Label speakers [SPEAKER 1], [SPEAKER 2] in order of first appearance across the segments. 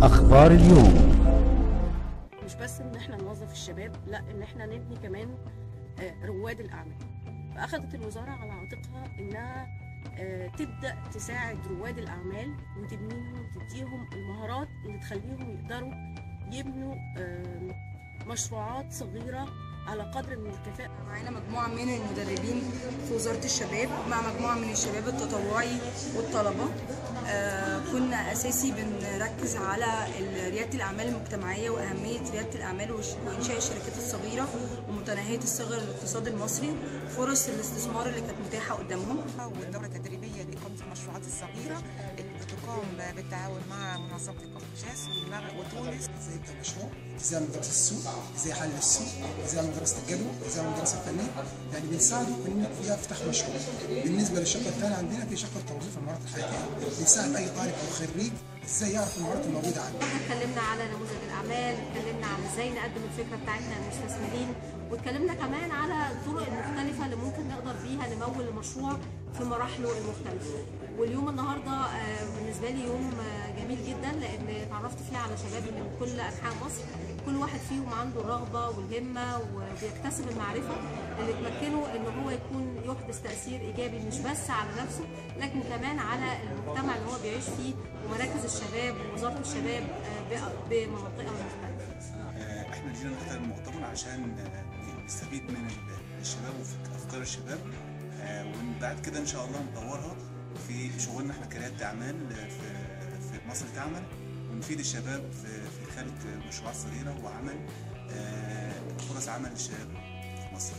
[SPEAKER 1] أخبار اليوم
[SPEAKER 2] مش بس ان احنا نوظف الشباب لا ان احنا نبني كمان آه، رواد الاعمال فاخذت الوزاره على عاتقها انها آه، تبدا تساعد رواد الاعمال وتبنيهم وتديهم المهارات اللي تخليهم يقدروا يبنوا آه، مشروعات صغيره على قدر من الكفاءه
[SPEAKER 3] معانا مجموعة من المدربين في وزارة الشباب مع مجموعة من الشباب التطوعي والطلبة آه كنا أساسي بنركز على ال- ريادة الأعمال المجتمعية وأهمية ريادة الأعمال وش- وإنشاء الشركات الصغيرة ومتناهية الصغر للاقتصاد المصري فرص الاستثمار اللي كانت متاحة قدامهم
[SPEAKER 4] والدورة التدريبية لإقامة المشروعات الصغيرة اللي بتقام بالتعاون مع منظمة الكونفوشياس والمغرب وتونس
[SPEAKER 5] ازاي يبدا مشروع ازاي اعمل دراسه السوق ازاي احلل السوق ازاي اعمل دراسه الجدوى ازاي اعمل دراسه فنيه يعني بنساعده ان في افتح مشروع بالنسبه للشق الثاني عندنا في شق التوظيف المهارات الحياتيه بنساعد اي طالب او خريج ازاي يعرف المهارات الموجوده عنده
[SPEAKER 6] اتكلمنا على نموذج الاعمال اتكلمنا على ازاي نقدم الفكره بتاعتنا للمستثمرين واتكلمنا كمان على الطرق المختلفه اللي ممكن نقدر بيها نمول المشروع في مراحله المختلفه واليوم النهارده آه، بالنسبه لي يوم آه، جميل جدا لان اتعرفت فيه على شباب من كل انحاء مصر كل واحد فيهم عنده الرغبه والهمه وبيكتسب المعرفه اللي تمكنه ان هو يكون يحدث تاثير ايجابي مش بس على نفسه لكن كمان على المجتمع اللي هو بيعيش فيه ومراكز الشباب ووزاره الشباب آه، ب- بمناطقها المختلفه
[SPEAKER 7] آه، احنا جينا نحضر المؤتمر عشان آه، نستفيد من ال- الشباب وافكار الشباب آه، وبعد كده ان شاء الله نطورها في شغلنا احنا كرياده اعمال آه، في في مصر تعمل ونفيد الشباب في في خلق مشروعات صغيره وعمل آه، فرص عمل للشباب في مصر.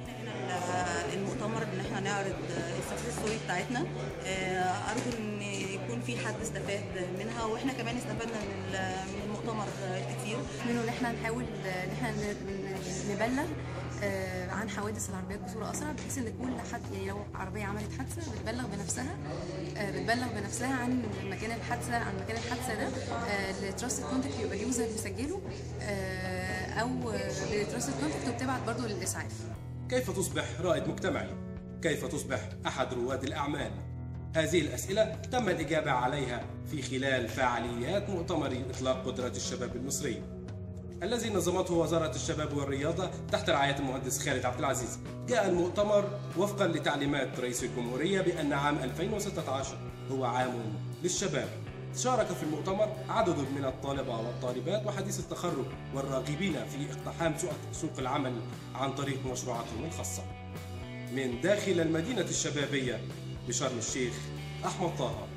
[SPEAKER 3] ال- المؤتمر ان احنا نعرض السكسس ستوري بتاعتنا آه، ارجو ان يكون في حد استفاد منها واحنا كمان استفدنا من ال- من المؤتمر كتير
[SPEAKER 8] منه ان احنا نحاول ان احنا ن- ن- نبلغ آه، عن حوادث العربيات بصوره اسرع بحيث ان كل حد يعني لو عربيه عملت حادثه بتبلغ بنفسها آه، بتبلغ بنفسها عن مكان الحادثه عن مكان الحادثه ده التراست كونتاكت يبقى اليوزر مسجله آه، او بالتراست كونتاكت وبتبعت برضه للاسعاف
[SPEAKER 9] كيف تصبح رائد مجتمعي؟ كيف تصبح أحد رواد الأعمال؟ هذه الأسئلة تم الإجابة عليها في خلال فعاليات مؤتمر إطلاق قدرة الشباب المصري الذي نظمته وزارة الشباب والرياضة تحت رعاية المهندس خالد عبد العزيز جاء المؤتمر وفقا لتعليمات رئيس الجمهورية بأن عام 2016 هو عام للشباب شارك في المؤتمر عدد من الطالبة والطالبات وحديث التخرج والراغبين في اقتحام سوق- سوق العمل عن طريق مشروعاتهم الخاصة من داخل المدينة الشبابية بشرم الشيخ أحمد طه